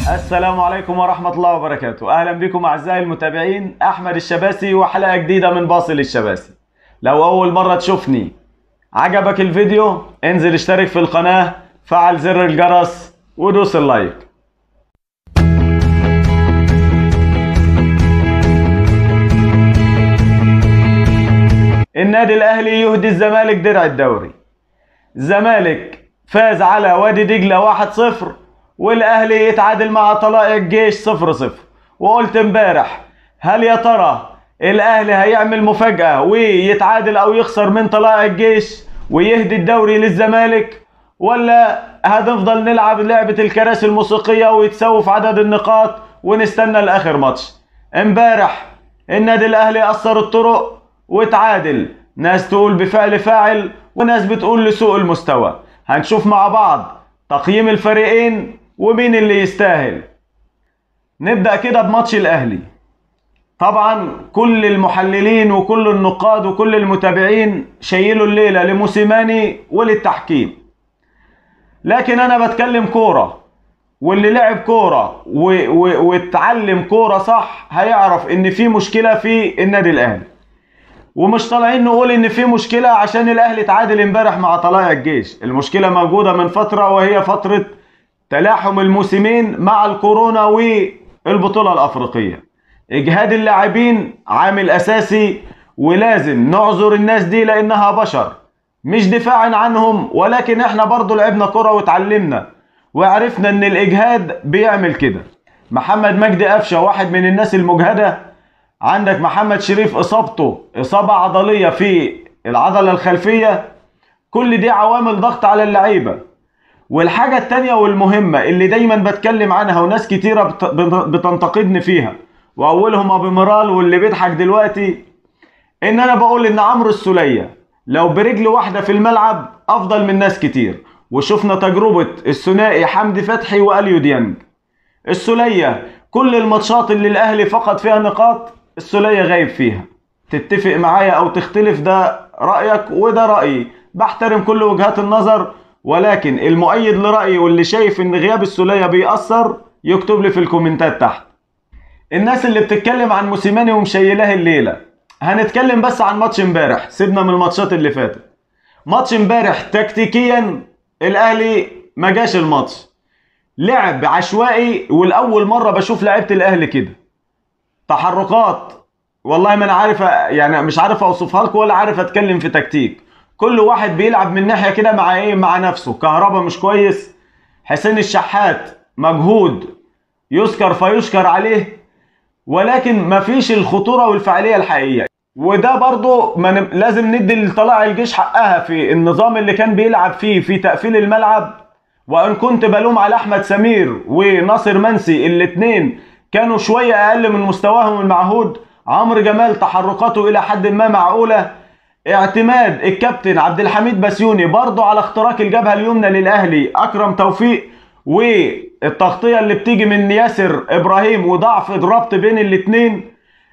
السلام عليكم ورحمة الله وبركاته أهلا بكم أعزائي المتابعين أحمد الشباسي وحلقة جديدة من باصل الشباسي لو أول مرة تشوفني عجبك الفيديو انزل اشترك في القناة فعل زر الجرس ودوس اللايك النادي الأهلي يهدي الزمالك درع الدوري الزمالك فاز على وادي دجلة 1-0 والاهلي يتعادل مع طلائع الجيش 0 0 وقلت امبارح هل يا ترى الاهلي هيعمل مفاجاه ويتعادل او يخسر من طلائع الجيش ويهدي الدوري للزمالك ولا هنفضل نلعب لعبه الكراسي الموسيقيه ويتسوف عدد النقاط ونستنى لاخر ماتش امبارح النادي الاهلي اثر الطرق وتعادل ناس تقول بفعل فاعل وناس بتقول لسوء المستوى هنشوف مع بعض تقييم الفريقين ومين اللي يستاهل نبدأ كده بماتش الأهلي طبعا كل المحللين وكل النقاد وكل المتابعين شيلوا الليلة لموسيماني وللتحكيم لكن أنا بتكلم كورة واللي لعب كورة واتعلم كورة صح هيعرف إن في مشكلة في النادي الأهلي ومش طالعين نقول ان في مشكله عشان الاهلي تعادل امبارح مع طلائع الجيش المشكله موجوده من فتره وهي فتره تلاحم الموسمين مع الكورونا والبطوله الافريقيه اجهاد اللاعبين عامل اساسي ولازم نعذر الناس دي لانها بشر مش دفاعا عنهم ولكن احنا برضو لعبنا كرة واتعلمنا وعرفنا ان الاجهاد بيعمل كده محمد مجدي قفشه واحد من الناس المجهده عندك محمد شريف اصابته اصابه عضليه في العضله الخلفيه كل دي عوامل ضغط على اللعيبه والحاجه التانية والمهمه اللي دايما بتكلم عنها وناس كتيره بتنتقدني فيها واولهم ابو مرال واللي بيضحك دلوقتي ان انا بقول ان عمرو السوليه لو برجل واحده في الملعب افضل من ناس كتير وشفنا تجربه الثنائي حمدي فتحي واليو ديانج السوليه كل الماتشات اللي الاهلي فقد فيها نقاط السولية غايب فيها تتفق معايا او تختلف ده رأيك وده رأيي بحترم كل وجهات النظر ولكن المؤيد لرأيي واللي شايف ان غياب السولية بيأثر يكتب لي في الكومنتات تحت الناس اللي بتتكلم عن موسيماني ومشيلاه الليلة هنتكلم بس عن ماتش امبارح سيبنا من الماتشات اللي فاتت ماتش امبارح تكتيكيا الاهلي ما جاش الماتش لعب عشوائي والاول مرة بشوف لعيبة الاهلي كده تحركات والله ما انا عارف يعني مش عارف اوصفها لكم ولا عارف اتكلم في تكتيك كل واحد بيلعب من ناحيه كده مع ايه مع نفسه كهربا مش كويس حسين الشحات مجهود يذكر فيشكر عليه ولكن مفيش الخطوره والفعاليه الحقيقيه وده برضو ما ن... لازم ندي لطلائع الجيش حقها في النظام اللي كان بيلعب فيه في تقفيل الملعب وان كنت بلوم على احمد سمير وناصر منسي الاثنين كانوا شوية أقل من مستواهم المعهود عمرو جمال تحركاته إلى حد ما معقولة اعتماد الكابتن عبد الحميد بسيوني برضه على اختراق الجبهة اليمنى للأهلي أكرم توفيق والتغطية اللي بتيجي من ياسر إبراهيم وضعف الربط بين الاتنين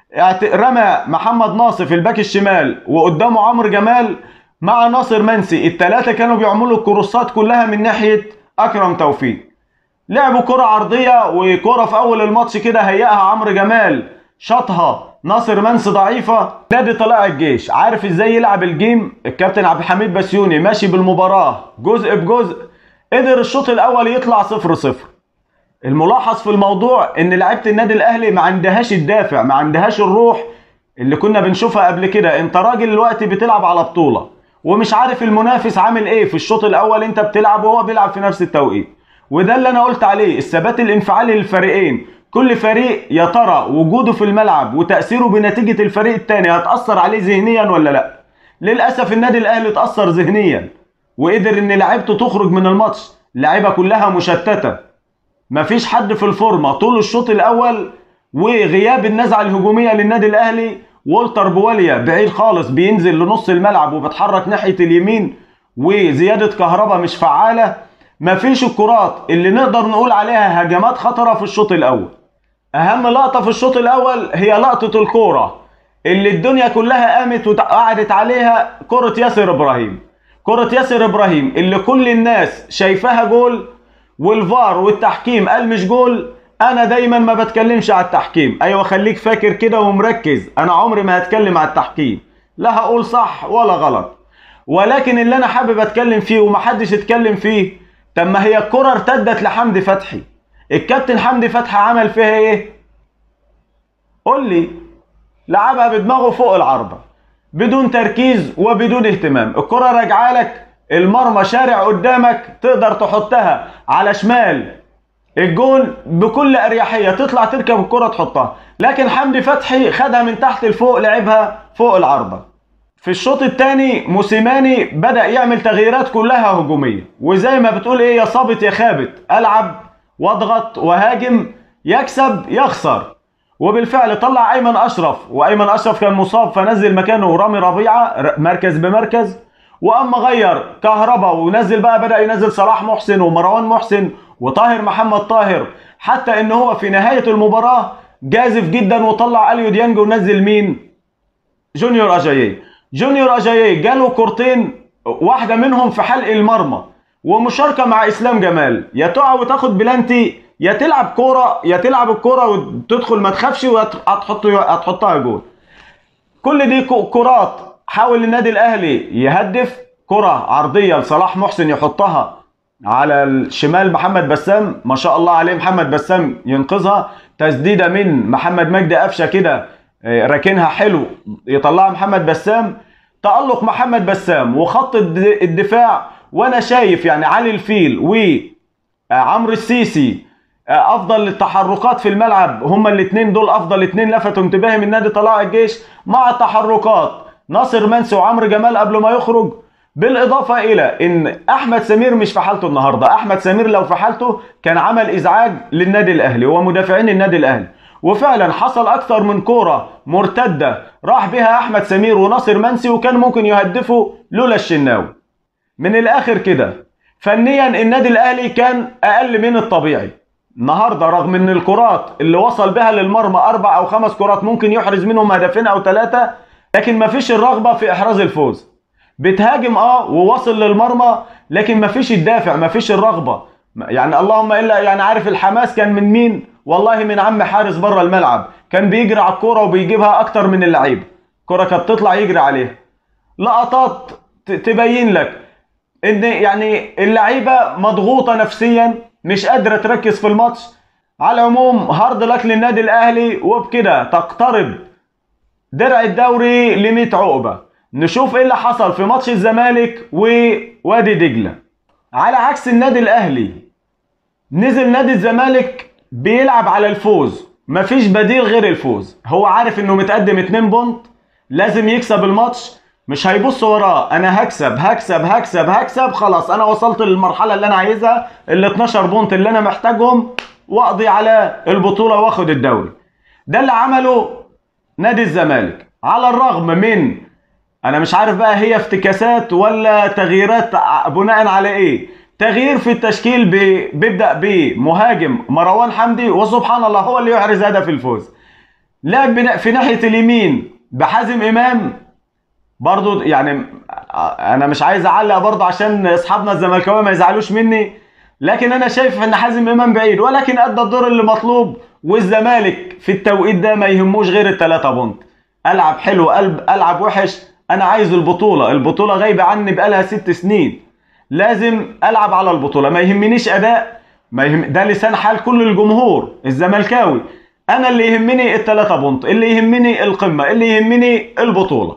رمى محمد ناصر في الباك الشمال وقدامه عمرو جمال مع ناصر منسي التلاتة كانوا بيعملوا الكروسات كلها من ناحية أكرم توفيق لعبوا كرة عرضية وكرة في أول الماتش كده هيئها عمرو جمال شاطها ناصر منسي ضعيفة نادي طلائع الجيش عارف ازاي يلعب الجيم الكابتن عبد الحميد بسيوني ماشي بالمباراة جزء بجزء قدر الشوط الأول يطلع صفر صفر الملاحظ في الموضوع ان لعيبة النادي الأهلي ما عندهاش الدافع ما عندهاش الروح اللي كنا بنشوفها قبل كده انت راجل دلوقتي بتلعب على بطولة ومش عارف المنافس عامل ايه في الشوط الأول انت بتلعب وهو بيلعب في نفس التوقيت وده اللي انا قلت عليه الثبات الانفعالي للفريقين كل فريق يا ترى وجوده في الملعب وتاثيره بنتيجه الفريق الثاني هتاثر عليه ذهنيا ولا لا للاسف النادي الاهلي اتاثر ذهنيا وقدر ان لعيبته تخرج من الماتش اللعيبه كلها مشتته مفيش حد في الفورمه طول الشوط الاول وغياب النزعه الهجوميه للنادي الاهلي والتر بواليا بعيد خالص بينزل لنص الملعب وبيتحرك ناحيه اليمين وزياده كهرباء مش فعاله مفيش الكرات اللي نقدر نقول عليها هجمات خطره في الشوط الاول اهم لقطه في الشوط الاول هي لقطه الكوره اللي الدنيا كلها قامت وقعدت عليها كره ياسر ابراهيم كره ياسر ابراهيم اللي كل الناس شايفاها جول والفار والتحكيم قال مش جول انا دايما ما بتكلمش على التحكيم ايوه خليك فاكر كده ومركز انا عمري ما هتكلم على التحكيم لا هقول صح ولا غلط ولكن اللي انا حابب اتكلم فيه ومحدش اتكلم فيه طب ما هي الكرة ارتدت لحمدي فتحي الكابتن حمدي فتحي عمل فيها ايه قول لي لعبها بدماغه فوق العارضة بدون تركيز وبدون اهتمام الكرة راجعه لك المرمى شارع قدامك تقدر تحطها على شمال الجون بكل اريحيه تطلع تركب الكره تحطها لكن حمدي فتحي خدها من تحت لفوق لعبها فوق العارضه في الشوط الثاني موسيماني بدا يعمل تغييرات كلها هجوميه وزي ما بتقول ايه يا صابت يا خابت العب واضغط وهاجم يكسب يخسر وبالفعل طلع ايمن اشرف وايمن اشرف كان مصاب فنزل مكانه رامي ربيعه مركز بمركز واما غير كهربا ونزل بقى بدا ينزل صلاح محسن ومروان محسن وطاهر محمد طاهر حتى ان هو في نهايه المباراه جازف جدا وطلع اليو ديانج ونزل مين جونيور اجاييه جونيور اجاييه جاله كورتين واحده منهم في حلق المرمى ومشاركه مع اسلام جمال يا تقع وتاخد بلانتي يا تلعب كوره يا تلعب الكوره وتدخل ما تخافش وهتحط هتحطها جول كل دي كرات حاول النادي الاهلي يهدف كره عرضيه لصلاح محسن يحطها على الشمال محمد بسام ما شاء الله عليه محمد بسام ينقذها تسديده من محمد مجدي قفشه كده راكنها حلو يطلعها محمد بسام تألق محمد بسام وخط الدفاع وانا شايف يعني علي الفيل وعمرو السيسي افضل التحركات في الملعب هما الاثنين دول افضل اثنين لفتوا انتباهي من نادي طلائع الجيش مع تحركات ناصر منسي وعمرو جمال قبل ما يخرج بالاضافه الى ان احمد سمير مش في حالته النهارده احمد سمير لو في حالته كان عمل ازعاج للنادي الاهلي ومدافعين النادي الاهلي وفعلا حصل اكثر من كوره مرتده راح بها احمد سمير وناصر منسي وكان ممكن يهدفوا لولا الشناوي من الاخر كده فنيا النادي الاهلي كان اقل من الطبيعي النهارده رغم ان الكرات اللي وصل بها للمرمى اربع او خمس كرات ممكن يحرز منهم هدفين او ثلاثه لكن مفيش الرغبه في احراز الفوز بتهاجم اه وواصل للمرمى لكن مفيش الدافع مفيش الرغبه يعني اللهم الا يعني عارف الحماس كان من مين والله من عم حارس بره الملعب كان بيجري على الكوره وبيجيبها اكتر من اللعيبه الكوره كانت تطلع يجري عليها لقطات تبين لك ان يعني اللعيبه مضغوطه نفسيا مش قادره تركز في الماتش على العموم هارد لك للنادي الاهلي وبكده تقترب درع الدوري ل 100 عقبه نشوف ايه اللي حصل في ماتش الزمالك ووادي دجله على عكس النادي الاهلي نزل نادي الزمالك بيلعب على الفوز مفيش بديل غير الفوز هو عارف انه متقدم 2 بونت لازم يكسب الماتش مش هيبص وراه انا هكسب هكسب هكسب هكسب خلاص انا وصلت للمرحله اللي انا عايزها ال 12 بونت اللي انا محتاجهم واقضي على البطوله واخد الدوري ده اللي عمله نادي الزمالك على الرغم من انا مش عارف بقى هي افتكاسات ولا تغييرات بناء على ايه تغيير في التشكيل بيبدا بمهاجم مروان حمدي وسبحان الله هو اللي يحرز هدف الفوز لعب في ناحيه اليمين بحازم امام برضو يعني انا مش عايز اعلق برضو عشان اصحابنا الزملكاويه ما يزعلوش مني لكن انا شايف ان حازم امام بعيد ولكن ادى الدور اللي مطلوب والزمالك في التوقيت ده ما يهموش غير الثلاثه بونت العب حلو قلب العب وحش انا عايز البطوله البطوله غايبه عني بقالها ست سنين لازم العب على البطوله ما يهمنيش اداء ما يهم... ده لسان حال كل الجمهور الزملكاوي انا اللي يهمني الثلاثه بونت اللي يهمني القمه اللي يهمني البطوله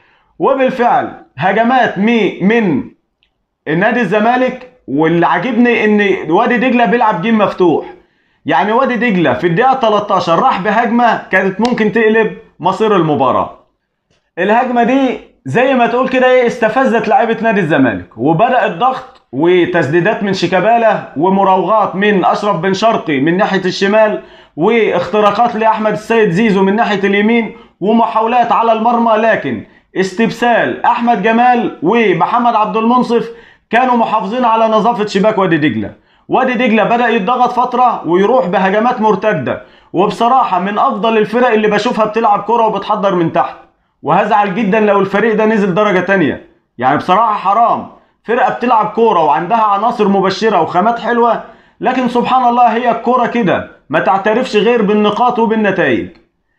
وبالفعل هجمات مي من النادي الزمالك واللي عاجبني ان وادي دجله بيلعب جيم مفتوح يعني وادي دجله في الدقيقه 13 راح بهجمه كانت ممكن تقلب مصير المباراه الهجمه دي زي ما تقول كده ايه استفزت لعيبه نادي الزمالك وبدا الضغط وتسديدات من شيكابالا ومراوغات من اشرف بن شرقي من ناحيه الشمال واختراقات لاحمد السيد زيزو من ناحيه اليمين ومحاولات على المرمى لكن استبسال احمد جمال ومحمد عبد المنصف كانوا محافظين على نظافه شباك وادي دجله وادي دجله بدا يتضغط فتره ويروح بهجمات مرتده وبصراحه من افضل الفرق اللي بشوفها بتلعب كره وبتحضر من تحت وهزعل جدا لو الفريق ده نزل درجه تانية يعني بصراحه حرام فرقه بتلعب كوره وعندها عناصر مبشره وخامات حلوه لكن سبحان الله هي الكرة كده ما تعترفش غير بالنقاط وبالنتائج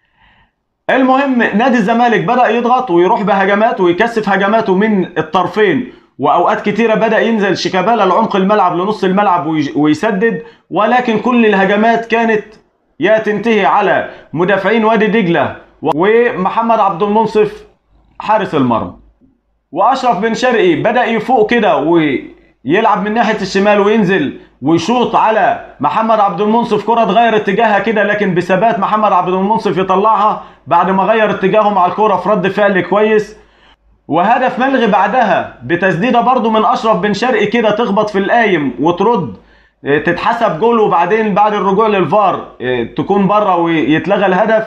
المهم نادي الزمالك بدأ يضغط ويروح بهجمات ويكثف هجماته من الطرفين واوقات كتيره بدا ينزل شيكابالا لعمق الملعب لنص الملعب ويج- ويسدد ولكن كل الهجمات كانت يا تنتهي على مدافعين وادي دجله ومحمد عبد المنصف حارس المرمى واشرف بن شرقي بدا يفوق كده ويلعب من ناحيه الشمال وينزل ويشوط على محمد عبد المنصف كره تغير اتجاهها كده لكن بثبات محمد عبد المنصف يطلعها بعد ما غير اتجاهه مع الكره في رد فعل كويس وهدف ملغي بعدها بتسديده برضو من اشرف بن شرقي كده تخبط في القايم وترد اه، تتحسب جول وبعدين بعد الرجوع للفار اه، تكون بره ويتلغى الهدف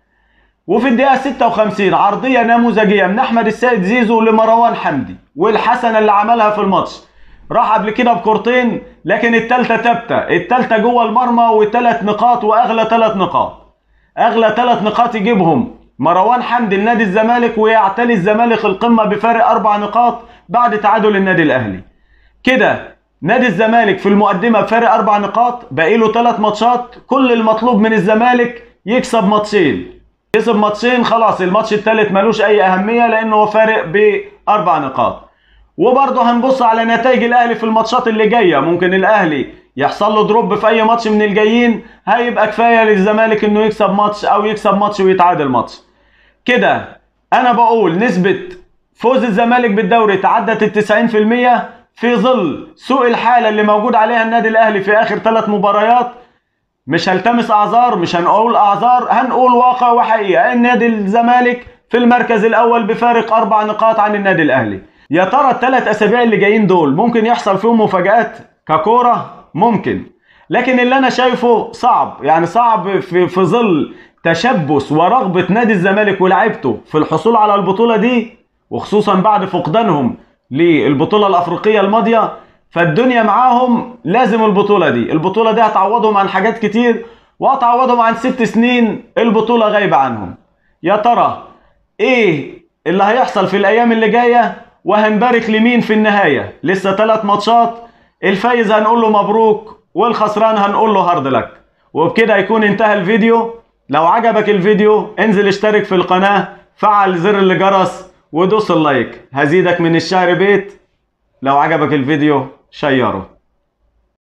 وفي الدقيقة 56 عرضية نموذجية من أحمد السيد زيزو لمروان حمدي والحسنة اللي عملها في الماتش راح قبل كده بكورتين لكن التالتة تابتة التالتة جوه المرمى وثلاث نقاط وأغلى ثلاث نقاط أغلى ثلاث نقاط يجيبهم مروان حمدي لنادي الزمالك ويعتلي الزمالك القمة بفارق أربع نقاط بعد تعادل النادي الأهلي كده نادي الزمالك في المقدمة بفارق أربع نقاط باقي له ثلاث ماتشات كل المطلوب من الزمالك يكسب ماتشين كسب ماتشين خلاص الماتش الثالث ملوش أي أهمية لأنه هو فارق بأربع نقاط وبرضه هنبص على نتائج الاهلي في الماتشات اللي جايه ممكن الاهلي يحصل له دروب في اي ماتش من الجايين هيبقى كفايه للزمالك انه يكسب ماتش او يكسب ماتش ويتعادل ماتش كده انا بقول نسبه فوز الزمالك بالدوري تعدت ال 90% في ظل سوء الحاله اللي موجود عليها النادي الاهلي في اخر ثلاث مباريات مش هلتمس اعذار مش هنقول اعذار هنقول واقع وحقيقه النادي الزمالك في المركز الاول بفارق اربع نقاط عن النادي الاهلي يا ترى الثلاث اسابيع اللي جايين دول ممكن يحصل فيهم مفاجات ككوره ممكن لكن اللي انا شايفه صعب يعني صعب في, في ظل تشبث ورغبه نادي الزمالك ولاعيبته في الحصول على البطوله دي وخصوصا بعد فقدانهم للبطوله الافريقيه الماضيه فالدنيا معاهم لازم البطوله دي البطوله دي هتعوضهم عن حاجات كتير وهتعوضهم عن ست سنين البطوله غايبه عنهم يا ترى ايه اللي هيحصل في الايام اللي جايه وهنبارك لمين في النهايه لسه ثلاث ماتشات الفايز هنقول له مبروك والخسران هنقول له هارد لك وبكده يكون انتهى الفيديو لو عجبك الفيديو انزل اشترك في القناه فعل زر الجرس ودوس اللايك هزيدك من الشعر بيت لو عجبك الفيديو شيره